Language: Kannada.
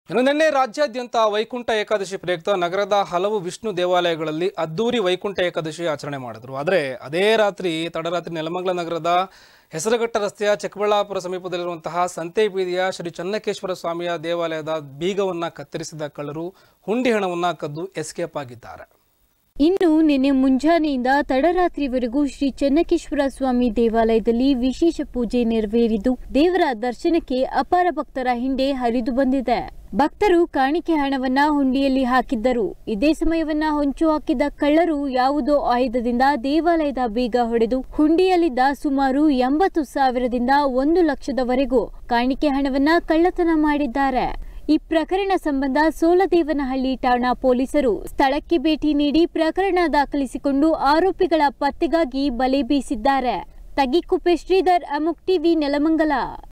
ಇನ್ನು ನಿನ್ನೆ ರಾಜ್ಯಾದ್ಯಂತ ವೈಕುಂಠ ಏಕಾದಶಿ ಪ್ರಯುಕ್ತ ನಗರದ ಹಲವು ವಿಷ್ಣು ದೇವಾಲಯಗಳಲ್ಲಿ ಅದ್ದೂರಿ ವೈಕುಂಠ ಏಕಾದಶಿ ಆಚರಣೆ ಮಾಡಿದ್ರು ಆದರೆ ಅದೇ ರಾತ್ರಿ ತಡರಾತ್ರಿ ನೆಲಮಂಗಲ ನಗರದ ಹೆಸರುಘಟ್ಟ ರಸ್ತೆಯ ಚಿಕ್ಕಬಳ್ಳಾಪುರ ಸಮೀಪದಲ್ಲಿರುವಂತಹ ಸಂತೆ ಬೀದಿಯ ಶ್ರೀ ಚನ್ನಕೇಶ್ವರ ಸ್ವಾಮಿಯ ದೇವಾಲಯದ ಬೀಗವನ್ನ ಕತ್ತರಿಸಿದ ಕಳ್ಳರು ಹುಂಡಿ ಹಣವನ್ನ ಕದ್ದು ಎಸ್ಕೇಪ್ ಆಗಿದ್ದಾರೆ ಇನ್ನು ನಿನ್ನೆ ಮುಂಜಾನೆಯಿಂದ ತಡರಾತ್ರಿವರೆಗೂ ಶ್ರೀ ಚೆನ್ನಕೇಶ್ವರ ಸ್ವಾಮಿ ದೇವಾಲಯದಲ್ಲಿ ವಿಶೇಷ ಪೂಜೆ ನೆರವೇರಿದ್ದು ದೇವರ ದರ್ಶನಕ್ಕೆ ಅಪಾರ ಭಕ್ತರ ಹಿಂದೆ ಹರಿದು ಬಂದಿದೆ ಭಕ್ತರು ಕಾಣಿಕೆ ಹಣವನ್ನ ಹುಂಡಿಯಲ್ಲಿ ಹಾಕಿದ್ದರು ಇದೇ ಸಮಯವನ್ನ ಹೊಂಚು ಹಾಕಿದ ಕಳ್ಳರು ಯಾವುದೋ ಆಯುಧದಿಂದ ದೇವಾಲಯದ ಬೀಗ ಹೊಡೆದು ಹುಂಡಿಯಲ್ಲಿದ್ದ ಸುಮಾರು ಎಂಬತ್ತು ಸಾವಿರದಿಂದ ಒಂದು ಲಕ್ಷದವರೆಗೂ ಕಾಣಿಕೆ ಹಣವನ್ನ ಕಳ್ಳತನ ಮಾಡಿದ್ದಾರೆ ಈ ಪ್ರಕರಣ ಸಂಬಂಧ ಸೋಲದೇವನಹಳ್ಳಿ ಠಾಣಾ ಪೊಲೀಸರು ಸ್ಥಳಕ್ಕೆ ಭೇಟಿ ನೀಡಿ ಪ್ರಕರಣ ದಾಖಲಿಸಿಕೊಂಡು ಆರೋಪಿಗಳ ಪತ್ತೆಗಾಗಿ ಬಲೆ ಬೀಸಿದ್ದಾರೆ ತಗ್ಗಿಕುಪ್ಪೆ ಶ್ರೀಧರ್ ಅಮುಕ್ ಟಿವಿ ನೆಲಮಂಗಲ